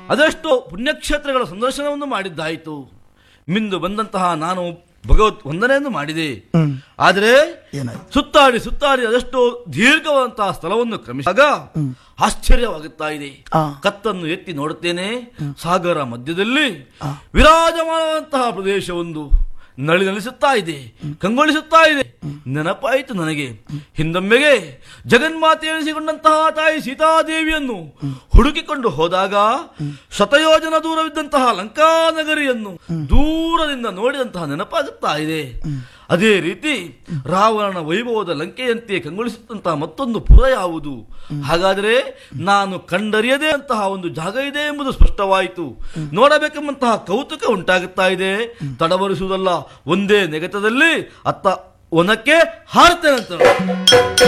ಅದೆಷ್ಟೋ ಪುಣ್ಯಕ್ಷೇತ್ರಗಳ ಸಂದರ್ಶನವನ್ನು ಮಾಡಿದ್ದಾಯಿತು ಮಿಂದು ಬಂದಂತಹ ನಾನು ಭಗವತ್ ವಂದನೆಯನ್ನು ಮಾಡಿದೆ ಹ್ಮ್ ಆದರೆ ಏನಾಯ್ತು ಸುತ್ತಾಡಿ ಸುತ್ತಾಡಿ ಅದೆಷ್ಟೋ ದೀರ್ಘವಾದಂತಹ ಸ್ಥಳವನ್ನು ಕ್ರಮಿಸಿದಾಗ ಆಶ್ಚರ್ಯವಾಗುತ್ತಾ ಇದೆ ಆ. ಕತ್ತನ್ನು ಎತ್ತಿ ನೋಡುತ್ತೇನೆ ಸಾಗರ ಮಧ್ಯದಲ್ಲಿ ವಿರಾಜಮಾನವಂತಹ ಪ್ರದೇಶವೊಂದು ನಳಿ ನಲಿಸುತ್ತಾ ಇದೆ ಕಂಗೊಳಿಸುತ್ತಾ ಇದೆ ನೆನಪಾಯಿತು ನನಗೆ ಹಿಂದೊಮ್ಮೆಗೆ ಜಗನ್ಮಾತೆ ಎನಿಸಿಕೊಂಡಂತಹ ತಾಯಿ ಸೀತಾದೇವಿಯನ್ನು ಹುಡುಕಿಕೊಂಡು ಹೋದಾಗ ಶತಯೋಜನ ದೂರವಿದ್ದಂತಹ ಲಂಕಾನಗರಿಯನ್ನು ದೂರದಿಂದ ನೋಡಿದಂತಹ ನೆನಪಾಗುತ್ತಾ ಇದೆ ಅದೇ ರೀತಿ ರಾವಣನ ವೈಭವದ ಲಂಕೆಯಂತೆ ಕಂಗೊಳಿಸುತ್ತಂತಹ ಮತ್ತೊಂದು ಪುರ ಯಾವುದು ಹಾಗಾದರೆ ನಾನು ಕಂಡರಿಯದೇ ಅಂತಹ ಒಂದು ಜಾಗ ಇದೆ ಎಂಬುದು ಸ್ಪಷ್ಟವಾಯಿತು ನೋಡಬೇಕೆಂಬಂತಹ ಕೌತುಕ ಉಂಟಾಗುತ್ತಾ ಇದೆ ತಡವರಿಸುವುದಲ್ಲ ಒಂದೇ ನೆಗೆತದಲ್ಲಿ ಅತ್ತ ಒನಕ್ಕೆ ಹಾರ್ತೇನಂತ